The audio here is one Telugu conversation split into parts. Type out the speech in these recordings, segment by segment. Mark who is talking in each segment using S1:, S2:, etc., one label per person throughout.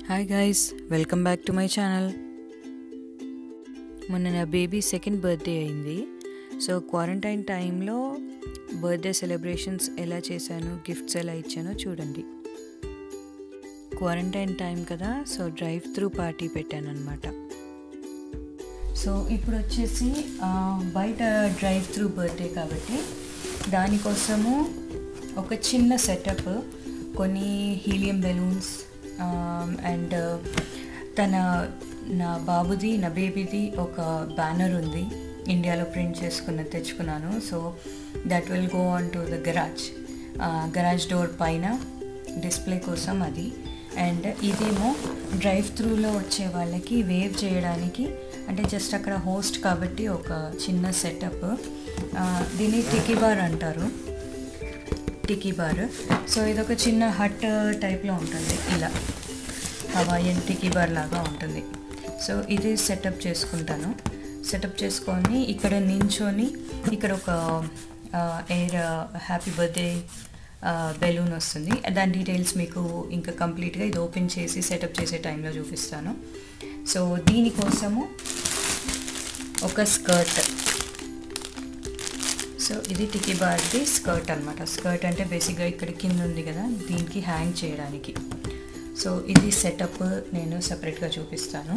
S1: Hi guys welcome back to my channel మొన్న నా బేబీ సెకండ్ బర్త్డే అయింది సో క్వారంటైన్ టైంలో బర్త్డే సెలబ్రేషన్స్ ఎలా చేశాను గిఫ్ట్స్ ఎలా ఇచ్చానో చూడండి క్వారంటైన్ టైం కదా సో డ్రైవ్ త్రూ పార్టీ పెట్టాను అనమాట సో ఇప్పుడు వచ్చేసి ఆ, బయట డ్రైవ్ త్రూ బర్త్డే కాబట్టి దానికోసము ఒక చిన్న సెటప్ కొన్ని హీలియం బెలూన్స్ అండ్ తన నా బాబుది నా బేబీది ఒక బ్యానర్ ఉంది ఇండియాలో ప్రింట్ చేసుకున్న తెచ్చుకున్నాను so that will go on to the garage garage door పైన డిస్ప్లే కోసం అది అండ్ ఇదేమో డ్రైవ్ త్రూలో వచ్చే వాళ్ళకి వేవ్ చేయడానికి అంటే జస్ట్ అక్కడ హోస్ట్ కాబట్టి ఒక చిన్న సెటప్ దీన్ని టికీ బార్ అంటారు టికీ బార్ సో ఇదొక చిన్న హట్ టైప్లో ఉంటుంది ఇలా హవాయన్ టికీ బార్ లాగా ఉంటుంది సో ఇది సెటప్ చేసుకుంటాను సెటప్ చేసుకొని ఇక్కడ నించొని ఇక్కడ ఒక ఎయిర్ హ్యాపీ బర్త్డే బెలూన్ వస్తుంది దాని డీటెయిల్స్ మీకు ఇంకా కంప్లీట్గా ఇది ఓపెన్ చేసి సెటప్ చేసే టైంలో చూపిస్తాను సో దీనికోసము ఒక స్కర్ట్ సో ఇది టికీ బార్ది స్కర్ట్ అనమాట స్కర్ట్ అంటే బేసిక్గా ఇక్కడ కింద ఉంది కదా దీనికి హ్యాంగ్ చేయడానికి సో ఇది సెటప్ నేను సపరేట్గా చూపిస్తాను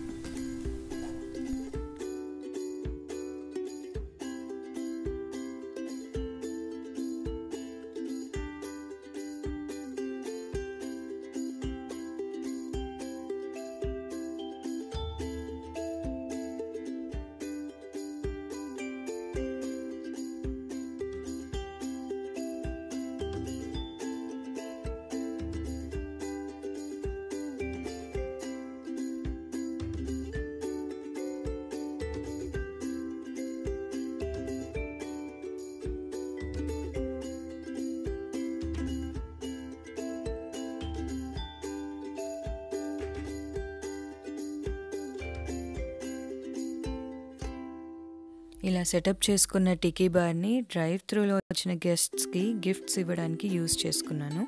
S1: ఇలా సెటప్ చేసుకున్న టికీ బార్ని డ్రైవ్ త్రూలో వచ్చిన గెస్ట్స్కి గిఫ్ట్స్ ఇవ్వడానికి యూజ్ చేసుకున్నాను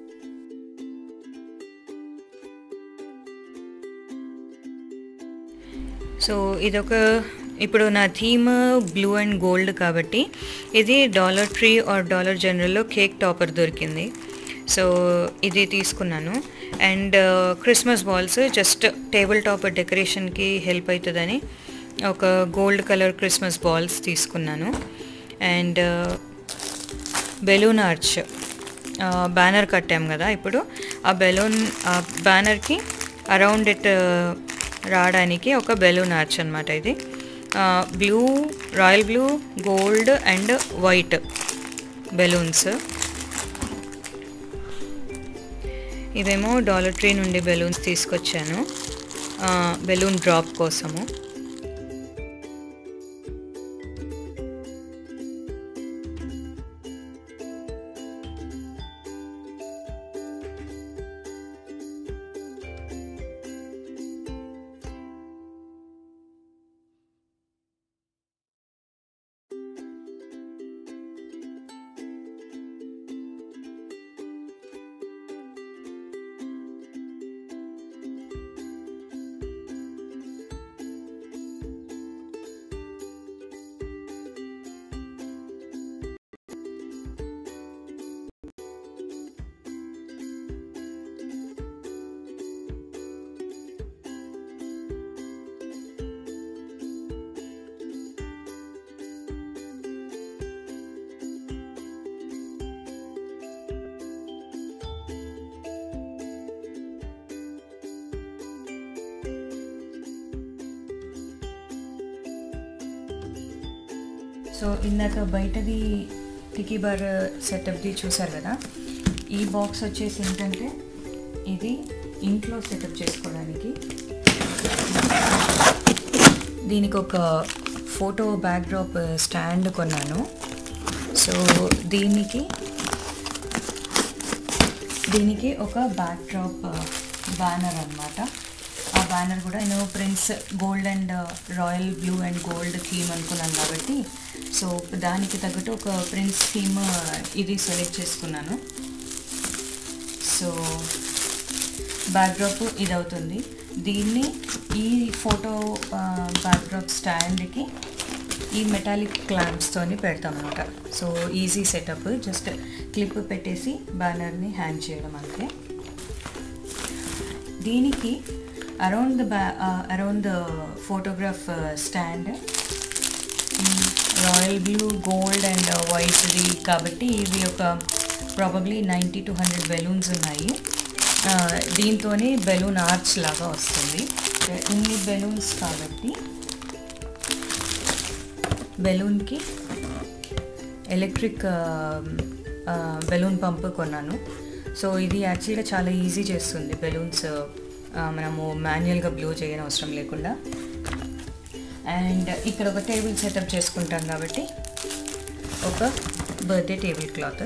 S1: సో ఇదొక ఇప్పుడు నా థీమ్ బ్లూ అండ్ గోల్డ్ కాబట్టి ఇది డాలర్ ట్రీ ఆర్ డాలర్ జనరల్లో కేక్ టాపర్ దొరికింది సో ఇది తీసుకున్నాను and Christmas balls just table topper డెకరేషన్కి హెల్ప్ అవుతుందని ఒక గోల్డ్ కలర్ క్రిస్మస్ బాల్స్ తీసుకున్నాను అండ్ బెలూన్ ఆర్చ్ బ్యానర్ కట్టాం కదా ఇప్పుడు ఆ బెలూన్ ఆ బ్యానర్కి అరౌండ్ ఇట్ రావడానికి ఒక బెలూన్ ఆర్చ్ అనమాట ఇది blue royal blue gold and white balloons ఇవేమో డాలర్ ట్రీ నుండి బెలూన్స్ తీసుకొచ్చాను బెలూన్ డ్రాప్ కోసము సో ఇందాక బయటది టికీ బార్ సెటప్ది చూసారు కదా ఈ బాక్స్ వచ్చేసి ఏంటంటే ఇది ఇంట్లో సెటప్ చేసుకోవడానికి దీనికి ఒక ఫోటో బ్యాక్డ్రాప్ స్టాండ్ కొన్నాను సో దీనికి దీనికి ఒక బ్యాక్డ్రాప్ బ్యానర్ అనమాట ఆ బ్యానర్ కూడా నేను prince gold and royal blue and gold theme అనుకున్నాను కాబట్టి సో దానికి తగ్గట్టు ఒక ప్రిన్స్ థీమ్ ఇది సెలెక్ట్ చేసుకున్నాను సో బ్యాక్డ్రాప్ ఇది అవుతుంది దీన్ని ఈ ఫోటో బ్యాక్డ్రాప్ స్టాండ్కి ఈ మెటాలిక్ క్లాంప్స్తోని పెడతాం అనమాట so easy setup just clip పెట్టేసి బ్యానర్ని హ్యాంగ్ చేయడం అంతే దీనికి అరౌండ్ ద బ్యా around the photograph stand royal blue gold and వైట్ది కాబట్టి ఇవి ఒక probably ninety to hundred balloons ఉన్నాయి దీంతోనే బెలూన్ ఆర్చ్ లాగా వస్తుంది ఇన్ని బెలూన్స్ కాబట్టి బెలూన్కి ఎలక్ట్రిక్ బెలూన్ పంప్ కొన్నాను సో ఇది యాక్చువల్గా చాలా ఈజీ చేస్తుంది బెలూన్స్ మనము మాన్యువల్గా బ్లూ చేయని అవసరం లేకుండా అండ్ ఇక్కడ ఒక టేబుల్ సెటప్ చేసుకుంటాం కాబట్టి ఒక birthday table cloth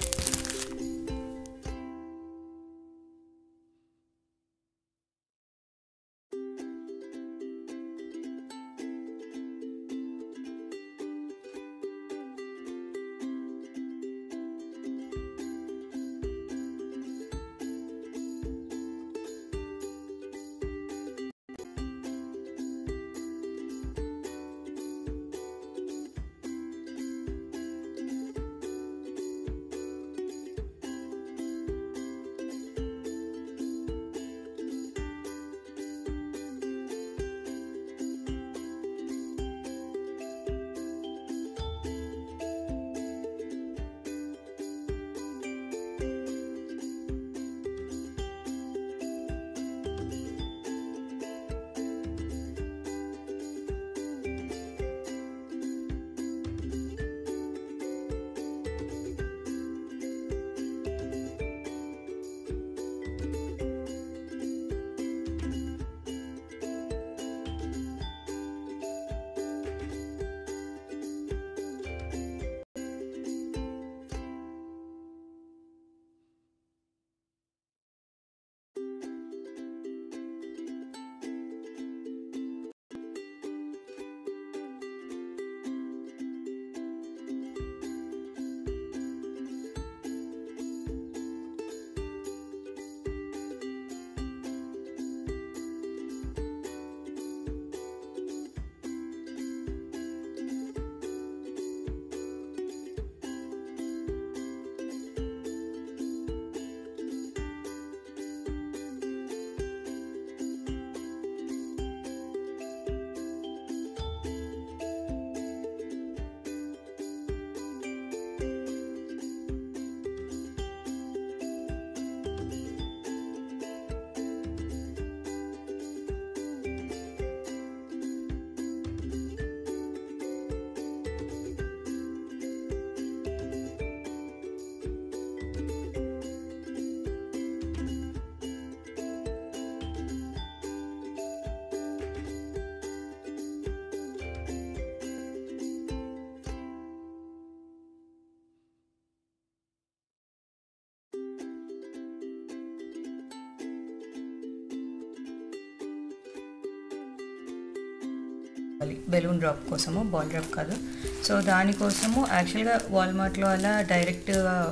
S1: balloon drop కోసము బాల్ డ్రాప్ కాదు సో దానికోసము యాక్చువల్గా వాల్మార్ట్లో అలా డైరెక్ట్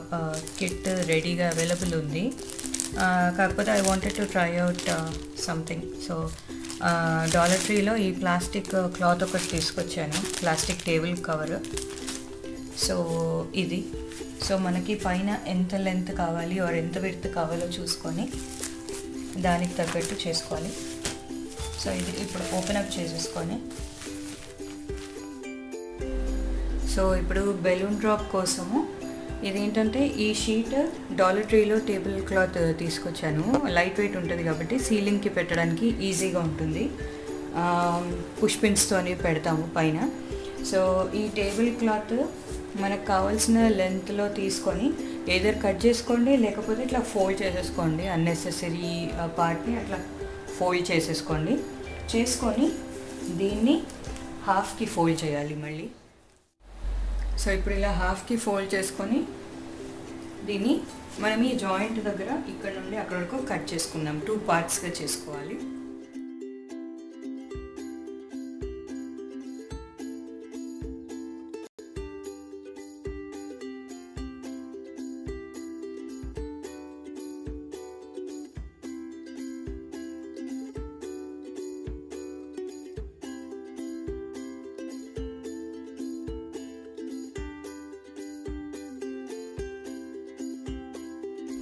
S1: కిట్ రెడీగా అవైలబుల్ ఉంది కాకపోతే I wanted to try out something so dollar ట్రీలో ఈ ప్లాస్టిక్ క్లాత్ ఒకటి తీసుకొచ్చాను ప్లాస్టిక్ టేబుల్ కవర్ సో ఇది సో మనకి పైన ఎంత లెంత్ కావాలి ఆర్ ఎంత విడ్త్ కావాలో చూసుకొని దానికి తగ్గట్టు చేసుకోవాలి సో ఇది ఇప్పుడు ఓపెన్ అప్ చేసేసుకొని సో ఇప్పుడు బెలూన్ డ్రాప్ కోసము ఇదేంటంటే ఈ షీట్ డాలర్ ట్రీలో టేబుల్ క్లాత్ తీసుకొచ్చాను లైట్ వెయిట్ ఉంటుంది కాబట్టి సీలింగ్కి పెట్టడానికి ఈజీగా ఉంటుంది పుష్ పిన్స్తోని పెడతాము పైన సో ఈ టేబుల్ క్లాత్ మనకు కావాల్సిన లెంత్లో తీసుకొని ఏదర్ కట్ చేసుకోండి లేకపోతే ఇట్లా ఫోల్డ్ చేసేసుకోండి అన్నెసెసరీ పార్ట్ని అట్లా ఫోల్డ్ చేసేసుకోండి చేసుకొని దీన్ని హాఫ్కి ఫోల్డ్ చేయాలి మళ్ళీ సో ఇప్పుడు ఇలా హాఫ్కి ఫోల్డ్ చేసుకొని దీన్ని మనం ఈ జాయింట్ దగ్గర ఇక్కడ నుండి అక్కడ వరకు కట్ చేసుకుందాం టూ పార్ట్స్గా చేసుకోవాలి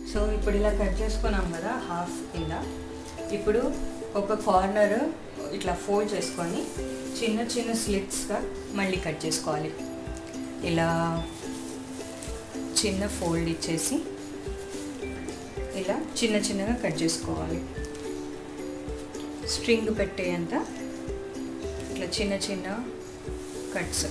S1: సో ఇప్పుడు ఇలా కట్ చేసుకున్నాం కదా హాఫ్ ఇలా ఇప్పుడు ఒక కార్నర్ ఇట్లా ఫోల్డ్ చేసుకొని చిన్న చిన్న స్లిట్స్గా మళ్ళీ కట్ చేసుకోవాలి ఇలా చిన్న ఫోల్డ్ ఇచ్చేసి ఇలా చిన్న చిన్నగా కట్ చేసుకోవాలి స్ట్రింగ్ పెట్టేంత ఇట్లా చిన్న చిన్న కట్స్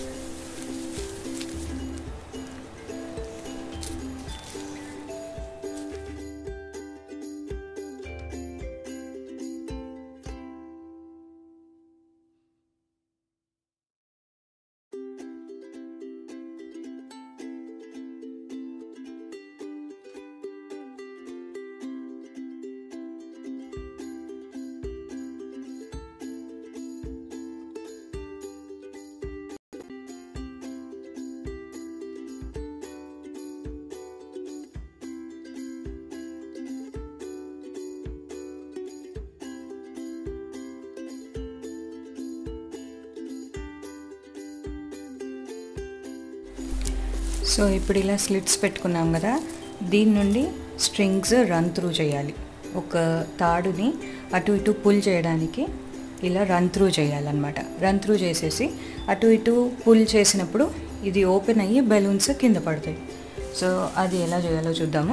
S1: సో ఇప్పుడు ఇలా స్లిట్స్ పెట్టుకున్నాం కదా దీని నుండి స్ట్రింగ్స్ రన్ త్రూ చేయాలి ఒక తాడుని అటు ఇటు పుల్ చేయడానికి ఇలా రన్ త్రూ చేయాలన్నమాట రన్ త్రూ చేసేసి అటు ఇటు పుల్ చేసినప్పుడు ఇది ఓపెన్ అయ్యి బెలూన్స్ కింద పడతాయి సో అది ఎలా చేయాలో చూద్దాము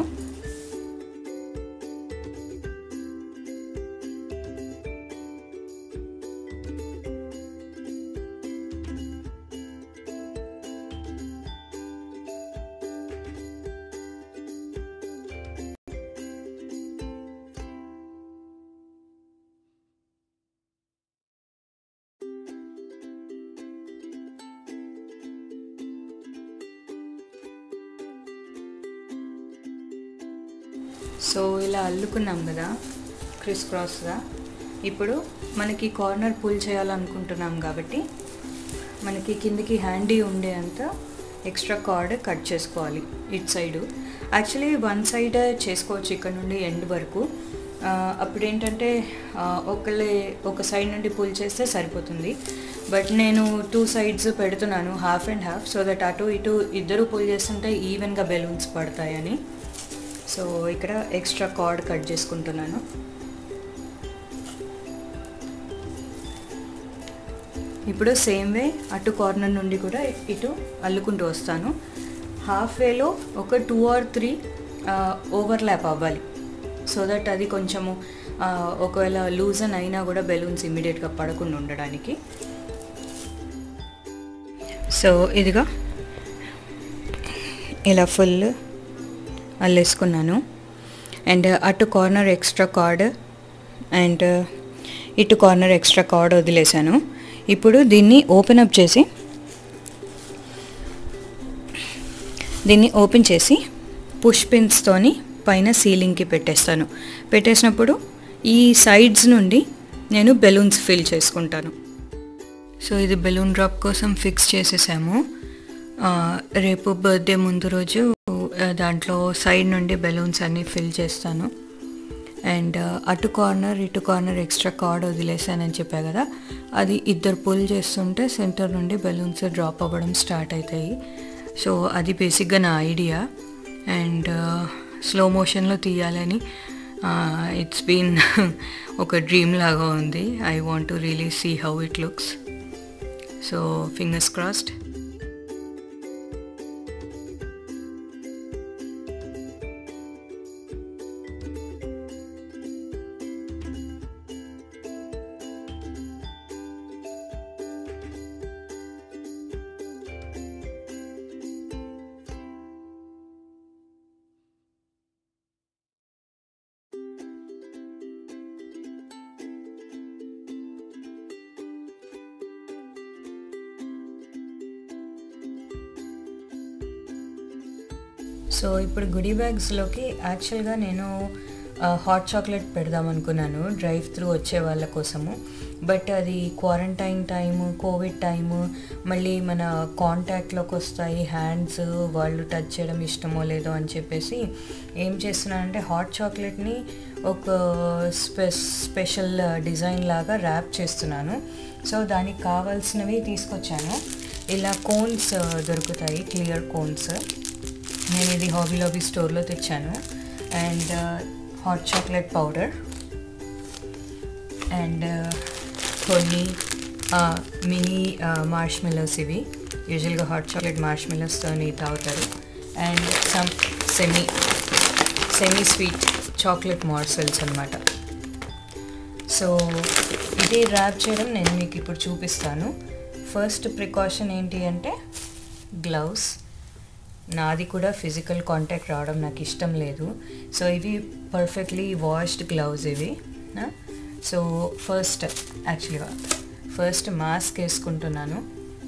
S1: సో ఇలా అల్లుకున్నాం కదా క్రిస్ క్రాస్గా ఇప్పుడు మనకి కార్నర్ పుల్ చేయాలనుకుంటున్నాం కాబట్టి మనకి కిందికి హ్యాండీ ఉండే అంత ఎక్స్ట్రా కార్డ్ కట్ చేసుకోవాలి ఇటు సైడు యాక్చువల్లీ వన్ సైడ్ చేసుకోవచ్చు ఇక్కడ నుండి ఎండ్ వరకు ఆ, అప్పుడు ఏంటంటే ఆ, ఒకళ్ళే ఒక సైడ్ నుండి పుల్ చేస్తే సరిపోతుంది బట్ నేను టూ సైడ్స్ పెడుతున్నాను half and half so that అటు ఇటు ఇద్దరు పుల్ చేస్తుంటే ఈవెన్గా బెలూన్స్ పడతాయని సో ఇక్కడ ఎక్స్ట్రా కార్డ్ కట్ చేసుకుంటున్నాను ఇప్పుడు సేమ్ వే అటు కార్నర్ నుండి కూడా ఇటు అల్లుకుంటూ వస్తాను హాఫ్ వేలో ఒక టూ ఆర్ త్రీ ఓవర్లాప్ అవ్వాలి సో దట్ అది కొంచెము ఆ, ఒకవేళ లూజన్ అయినా కూడా బెలూన్స్ ఇమ్మీడియట్గా పడకుండా ఉండడానికి సో ఇదిగా ఇలా ఫుల్ అల్లేసుకున్నాను అండ్ అటు కార్నర్ ఎక్స్ట్రా కార్డ్ అండ్ ఇటు కార్నర్ ఎక్స్ట్రా కార్డ్ వదిలేశాను ఇప్పుడు దీన్ని ఓపెన్ అప్ చేసి దీన్ని ఓపెన్ చేసి పుష్ పిన్స్తోని పైన సీలింగ్కి పెట్టేస్తాను పెట్టేసినప్పుడు ఈ సైడ్స్ నుండి నేను బెలూన్స్ ఫిల్ చేసుకుంటాను సో ఇది బెలూన్ డ్రాప్ కోసం ఫిక్స్ చేసేసాము ఆ, రేపు బర్త్డే ముందు రోజు ఆ, దాంట్లో సైడ్ నుండి బెలూన్స్ అన్నీ ఫిల్ చేస్తాను అండ్ అటు కార్నర్ ఇటు కార్నర్ ఎక్స్ట్రా కార్డ్ వదిలేసానని చెప్పా కదా అది ఇద్దరు పుల్ చేస్తుంటే సెంటర్ నుండి బెలూన్స్ డ్రాప్ అవ్వడం స్టార్ట్ అవుతాయి సో అది బేసిక్గా నా ఐడియా అండ్ స్లో మోషన్లో తీయాలని ఇట్స్ బీన్ ఒక డ్రీమ్ లాగా ఉంది I want to really see how it looks so fingers crossed so ఇప్పుడు గుడీ బ్యాగ్స్లోకి యాక్చువల్గా నేను హాట్ చాక్లెట్ పెడదాం అనుకున్నాను డ్రైవ్ త్రూ వచ్చే వాళ్ళ కోసము బట్ అది క్వారంటైన్ టైము కోవిడ్ టైము మళ్ళీ మన కాంటాక్ట్లోకి వస్తాయి హ్యాండ్స్ వాళ్ళు టచ్ చేయడం ఇష్టమో లేదో అని చెప్పేసి ఏం చేస్తున్నానంటే హాట్ చాక్లెట్ని ఒక స్పె స్పెషల్ డిజైన్ లాగా ర్యాప్ చేస్తున్నాను సో దానికి కావాల్సినవి తీసుకొచ్చాను ఇలా కోన్స్ దొరుకుతాయి క్లియర్ కోన్స్ నేను ఇది హాబీ లాబీ స్టోర్లో తెచ్చాను and hot chocolate powder and కొన్ని మినీ మార్ష్ మిల్లర్స్ ఇవి యూజువల్గా హాట్ చాక్లెట్ మార్ష్ మిల్లర్స్తో తాగుతారు and some semi semi sweet chocolate morsels అనమాట సో ఇది ర్యాప్ చేయడం నేను మీకు ఇప్పుడు చూపిస్తాను ఫస్ట్ ప్రికాషన్ ఏంటి అంటే గ్లౌస్ నాది కూడా ఫిజికల్ కాంటాక్ట్ రావడం నాకు ఇష్టం లేదు సో ఇవి పర్ఫెక్ట్లీ వాష్డ్ గ్లౌజ్ ఇవి సో ఫస్ట్ యాక్చువల్గా ఫస్ట్ మాస్క్ వేసుకుంటున్నాను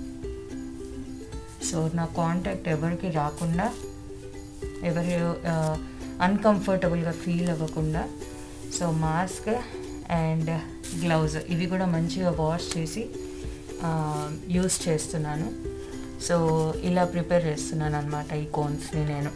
S1: సో నా కాంటాక్ట్ ఎవరికి రాకుండా ఎవరి అన్కంఫర్టబుల్గా ఫీల్ అవ్వకుండా సో మాస్క్ అండ్ గ్లౌజ్ ఇవి కూడా మంచిగా వాష్ చేసి యూస్ చేస్తున్నాను సో ఇలా ప్రిపేర్ చేస్తున్నాను అనమాట ఈ కోన్స్ని నేను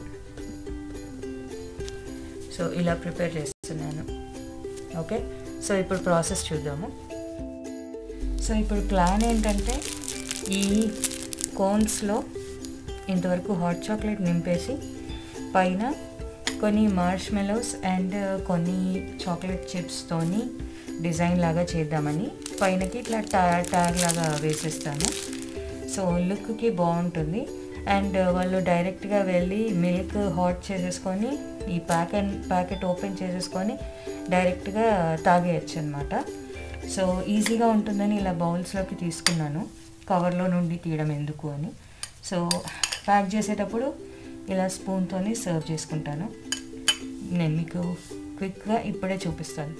S1: సో ఇలా ప్రిపేర్ చేస్తున్నాను ఓకే సో ఇప్పుడు ప్రాసెస్ చూద్దాము సో ఇప్పుడు ప్లాన్ ఏంటంటే ఈ కోన్స్లో ఇంతవరకు హాట్ చాక్లెట్ నింపేసి పైన కొన్ని మార్ష్ మెలోస్ అండ్ కొన్ని చాక్లెట్ చిప్స్తోని డిజైన్ లాగా చేద్దామని పైనకి ఇట్లా టా ట్యాగ్ లాగా వేసేస్తాను సో లుక్కి బాగుంటుంది అండ్ వాళ్ళు డైరెక్ట్గా వెళ్ళి మిల్క్ హాట్ చేసేసుకొని ఈ ప్యాకెట్ ప్యాకెట్ ఓపెన్ చేసేసుకొని డైరెక్ట్గా తాగేయచ్చు అనమాట సో ఈజీగా ఉంటుందని ఇలా బౌల్స్లోకి తీసుకున్నాను కవర్లో నుండి తీయడం ఎందుకు అని సో ప్యాక్ చేసేటప్పుడు ఇలా స్పూన్తోని సర్వ్ చేసుకుంటాను నేను మీకు క్విక్గా ఇప్పుడే చూపిస్తాను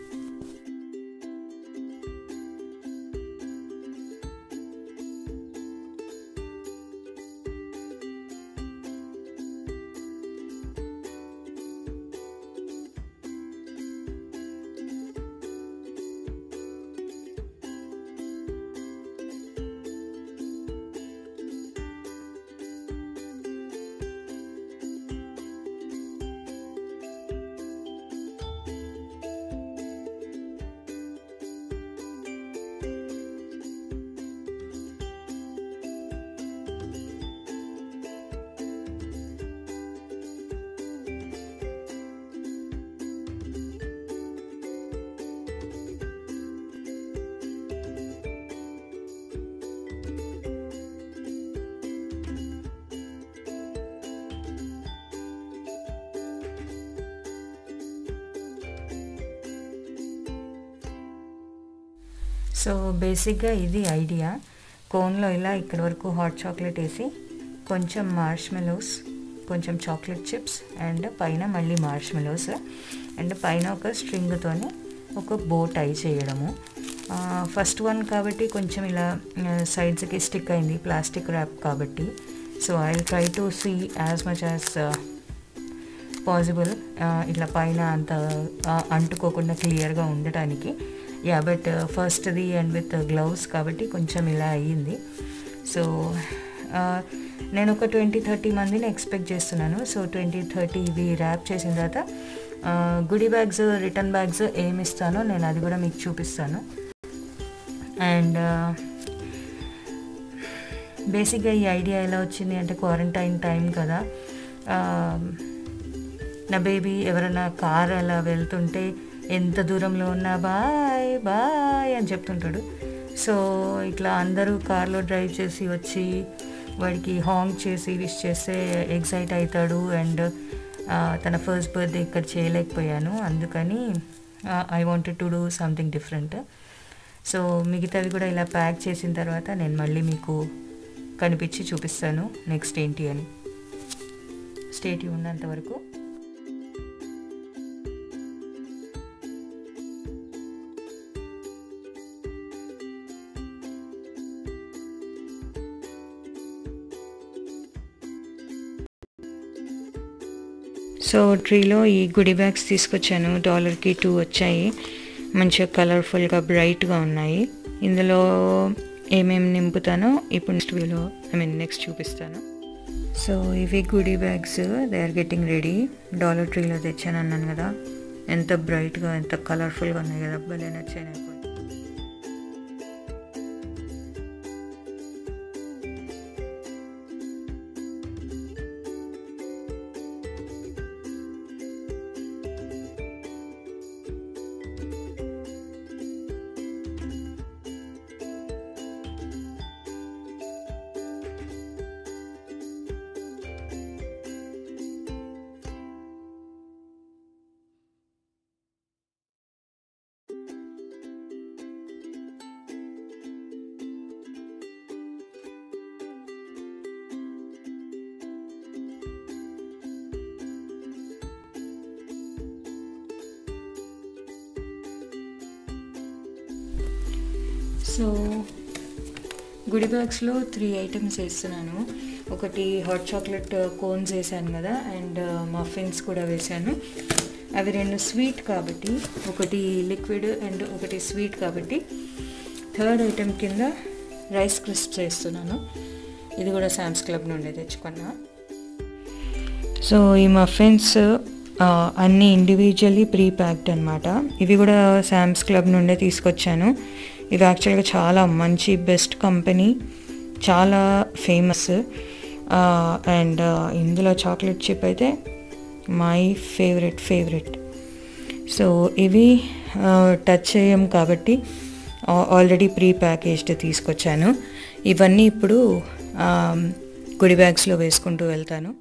S1: సో బేసిక్గా ఇది ఐడియా కోన్లో ఇలా ఇక్కడి వరకు హాట్ చాక్లెట్ వేసి కొంచెం మార్ష్ మెలోస్ కొంచెం చాక్లెట్ చిప్స్ అండ్ పైన మళ్ళీ మార్ష్ మెలోస్ అండ్ పైన ఒక స్ట్రింగ్తోని ఒక బో టై చేయడము ఫస్ట్ వన్ కాబట్టి కొంచెం ఇలా సైడ్స్కి స్టిక్ అయింది ప్లాస్టిక్ ర్యాప్ కాబట్టి so I try to see as much as possible ఇట్లా పైన అంత అంటుకోకుండా క్లియర్గా ఉండటానికి యా బట్ ఫస్ట్ది అండ్ విత్ గ్లౌస్ కాబట్టి కొంచెం ఇలా అయ్యింది సో నేను ఒక ట్వంటీ థర్టీ మందిని ఎక్స్పెక్ట్ చేస్తున్నాను సో ట్వంటీ థర్టీ ఇవి ర్యాప్ చేసిన తర్వాత గుడి బ్యాగ్స్ రిటర్న్ బ్యాగ్స్ ఏమి ఇస్తానో నేను అది కూడా మీకు చూపిస్తాను అండ్ బేసిక్గా ఈ ఐడియా ఎలా వచ్చింది అంటే క్వారంటైన్ టైం కదా నా బేబీ ఎవరైనా కార్ అలా వెళ్తుంటే ఎంత దూరంలో ఉన్నా బాయ్ బాయ్ అని చెప్తుంటాడు సో ఇట్లా అందరూ కార్లో డ్రైవ్ చేసి వచ్చి వాడికి హాంగ్ చేసి విష్ చేస్తే ఎగ్జైట్ అవుతాడు అండ్ తన ఫస్ట్ బర్త్డే ఇక్కడ చేయలేకపోయాను అందుకని I wanted to do something different so మిగతావి కూడా ఇలా ప్యాక్ చేసిన తర్వాత నేను మళ్ళీ మీకు కనిపించి చూపిస్తాను నెక్స్ట్ ఏంటి అని స్టేట్ ఉన్నంత వరకు సో ట్రీలో ఈ గుడి బ్యాగ్స్ తీసుకొచ్చాను డాలర్కి టూ వచ్చాయి మంచిగా కలర్ఫుల్గా బ్రైట్గా ఉన్నాయి ఇందులో ఏమేమి నింపుతానో ఇప్పుడు నెక్స్ట్ వీలో ఐ మీన్ నెక్స్ట్ చూపిస్తాను సో ఇవి goodie bags they are getting ready dollar ట్రీలో తెచ్చాను అన్నాను కదా ఎంత బ్రైట్గా ఎంత కలర్ఫుల్గా ఉన్నాయి కదా భలే నచ్చాయి నాకు సో గుడి బ్యాగ్స్లో త్రీ ఐటమ్స్ వేస్తున్నాను ఒకటి హాట్ చాక్లెట్ కోన్స్ వేసాను కదా అండ్ మఫిన్స్ కూడా వేసాను అవి రెండు స్వీట్ కాబట్టి ఒకటి లిక్విడ్ అండ్ ఒకటి స్వీట్ కాబట్టి థర్డ్ ఐటెం కింద రైస్ క్రిస్ప్స్ వేస్తున్నాను ఇది కూడా శామ్స్ క్లబ్ నుండి తెచ్చుకున్నా సో ఈ మఫిన్స్ అన్నీ ఇండివిజువల్లీ ప్రీ ప్యాక్డ్ అనమాట ఇవి కూడా శామ్స్ క్లబ్ నుండే తీసుకొచ్చాను ఇవి యాక్చువల్గా చాలా మంచి బెస్ట్ కంపెనీ చాలా ఫేమస్ అండ్ ఇందులో చాక్లెట్ చిప్ అయితే మై ఫేవరెట్ ఫేవరెట్ సో ఇవి టచ్ చేయం కాబట్టి ఆల్రెడీ ప్రీ ప్యాకేజ్డ్ తీసుకొచ్చాను ఇవన్నీ ఇప్పుడు గుడి బ్యాగ్స్లో వేసుకుంటూ వెళ్తాను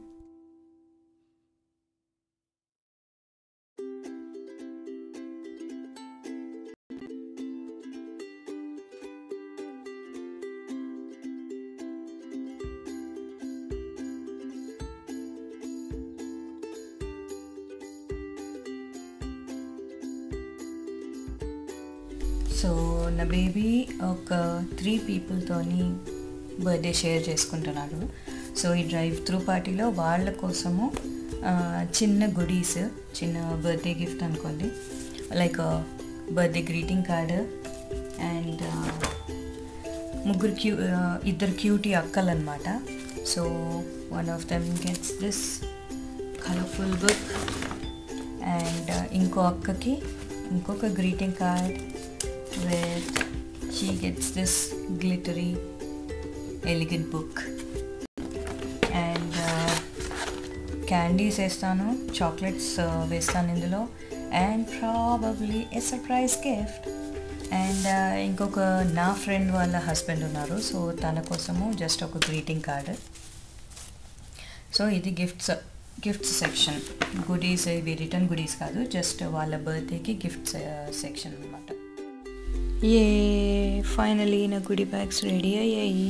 S1: సో నా బేబీ ఒక త్రీ పీపుల్తోని బర్త్డే షేర్ చేసుకుంటున్నాడు సో ఈ డ్రైవ్ త్రూ పార్టీలో వాళ్ళ కోసము చిన్న గుడీస్ చిన్న బర్త్డే గిఫ్ట్ అనుకోండి like birthday greeting card and ముగ్గురు క్యూ ఇద్దరు క్యూటీ అక్కలు అనమాట so one of them gets this colourful book and ఇంకో అక్కకి ఇంకొక greeting card with she gets this glittery elegant book and candies వేస్తాను చాక్లెట్స్ వేస్తాను ఇందులో and probably a surprise gift and ఇంకొక నా ఫ్రెండ్ వాళ్ళ హస్బెండ్ ఉన్నారు సో తన కోసము జస్ట్ ఒక గ్రీటింగ్ కార్డ్ సో ఇది గిఫ్ట్స్ గిఫ్ట్స్ సెక్షన్ గుడీస్ ఇవి రిటర్న్ గుడీస్ కాదు జస్ట్ వాళ్ళ బర్త్డేకి గిఫ్ట్స్ సెక్షన్ అనమాట ఏ ఫైనలీ నా గుడి బ్యాగ్స్ రెడీ అయ్యాయి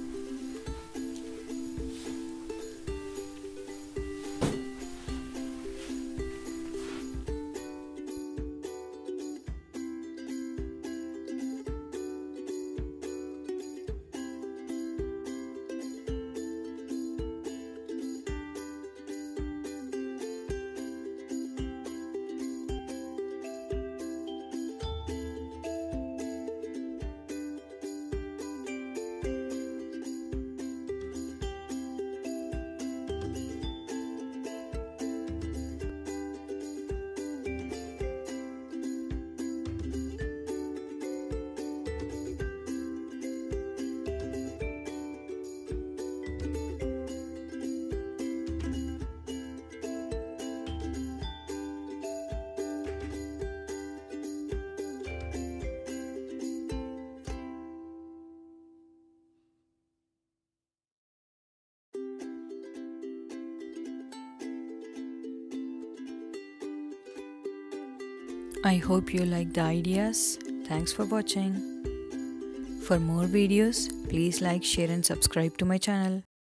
S1: I hope you like the ideas. Thanks for watching. For more videos, please like, share and subscribe to my channel.